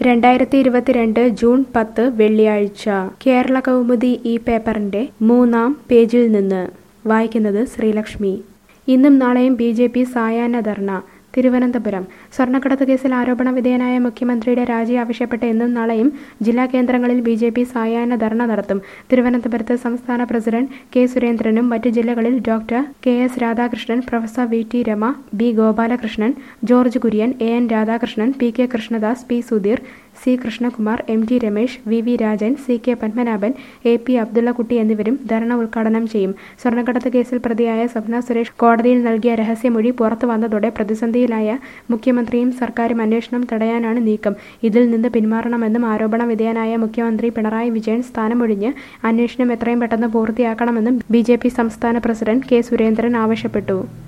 രണ്ടായിരത്തി ഇരുപത്തിരണ്ട് ജൂൺ പത്ത് വെള്ളിയാഴ്ച കേരള കൗമുദി ഈ പേപ്പറിന്റെ മൂന്നാം പേജിൽ നിന്ന് വായിക്കുന്നത് ശ്രീലക്ഷ്മി ഇന്നും നാളെയും ബി ജെ പി സായാഹ്ന ധർണ തിരുവനന്തപുരം സ്വർണ്ണക്കടത്ത് കേസിൽ ആരോപണ വിധേയനായ മുഖ്യമന്ത്രിയുടെ രാജി ആവശ്യപ്പെട്ട് ഇന്നും നാളെയും ജില്ലാ കേന്ദ്രങ്ങളിൽ ബി ജെ പി സായാഹ്ന ധർണ നടത്തും തിരുവനന്തപുരത്ത് സംസ്ഥാന പ്രസിഡന്റ് കെ സുരേന്ദ്രനും മറ്റ് ജില്ലകളിൽ doctor K S Radhakrishnan professor V T Rama B Gopalakrishnan George Kurian A N Radhakrishnan P K Krishnadas P Sudheer C Krishnakumar M T Ramesh V V Rajan C K Padmanabhan A P Abdullakutty എന്നിവരും ധർണ ഉദ്ഘാടനം ചെയ്യും സ്വർണ്ണക്കടത്ത് കേസിൽ പ്രതിയായ സ്വപ്ന സുരേഷ് കോടതിയിൽ നൽകിയ രഹസ്യമൊഴി പുറത്തു വന്നതോടെ പ്രതിസന്ധിയിലായ മുഖ്യമന്ത്രിയും സർക്കാരും അന്വേഷണം തടയാനാണ് നീക്കം ഇതിൽ നിന്ന് പിന്മാറണമെന്നും ആരോപണ വിധേയനായ മുഖ്യമന്ത്രി പിണറായി വിജയൻ സ്ഥാനമൊഴിഞ്ഞ് അന്വേഷണം എത്രയും പെട്ടെന്ന് പൂർത്തിയാക്കണമെന്നും ബി സംസ്ഥാന പ്രസിഡന്റ് കെ സുരേന്ദ്രൻ ആവശ്യപ്പെട്ടു